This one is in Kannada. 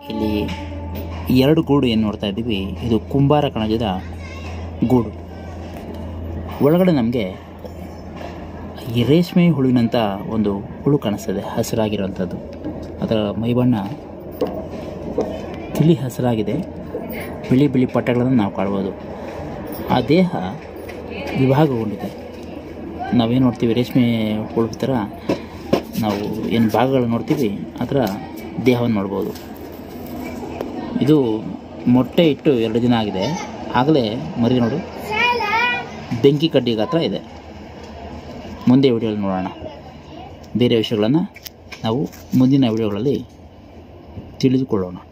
ಇಲ್ಲಿ ಎರಡು ಗೂಡು ಏನು ನೋಡ್ತಾ ಇದ್ದೀವಿ ಇದು ಕುಂಬಾರ ಕಣಜದ ಗೂಡು ಒಳಗಡೆ ನಮಗೆ ಈ ರೇಷ್ಮೆ ಹುಳುವಿನಂಥ ಒಂದು ಹುಳು ಕಾಣಿಸ್ತದೆ ಹಸಿರಾಗಿರುವಂಥದ್ದು ಅದರ ಮೈಬಣ್ಣ ತಿಳಿ ಹಸಿರಾಗಿದೆ ಬಿಳಿ ಬಿಳಿ ಪಟ್ಟೆಗಳನ್ನು ನಾವು ಕಾಣ್ಬೋದು ಆ ದೇಹ ವಿಭಾಗಗೊಂಡಿದೆ ನಾವೇನು ನೋಡ್ತೀವಿ ರೇಷ್ಮೆ ಹುಳು ಥರ ನಾವು ಏನು ಭಾಗಗಳು ನೋಡ್ತೀವಿ ಅದರ ದೇಹವನ್ನು ನೋಡ್ಬೋದು ಇದು ಮೊಟ್ಟೆ ಇಟ್ಟು ಎರಡು ದಿನ ಆಗಿದೆ ಆಗಲೇ ಮರಿ ನೋಡು ಬೆಂಕಿ ಕಡ್ಡಿ ಗಾತ್ರ ಇದೆ ಮುಂದೆ ವಿಡಿಯೋಲಿ ನೋಡೋಣ ಬೇರೆ ವಿಷಯಗಳನ್ನು ನಾವು ಮುಂದಿನ ವಿಡಿಯೋಗಳಲ್ಲಿ ತಿಳಿದುಕೊಳ್ಳೋಣ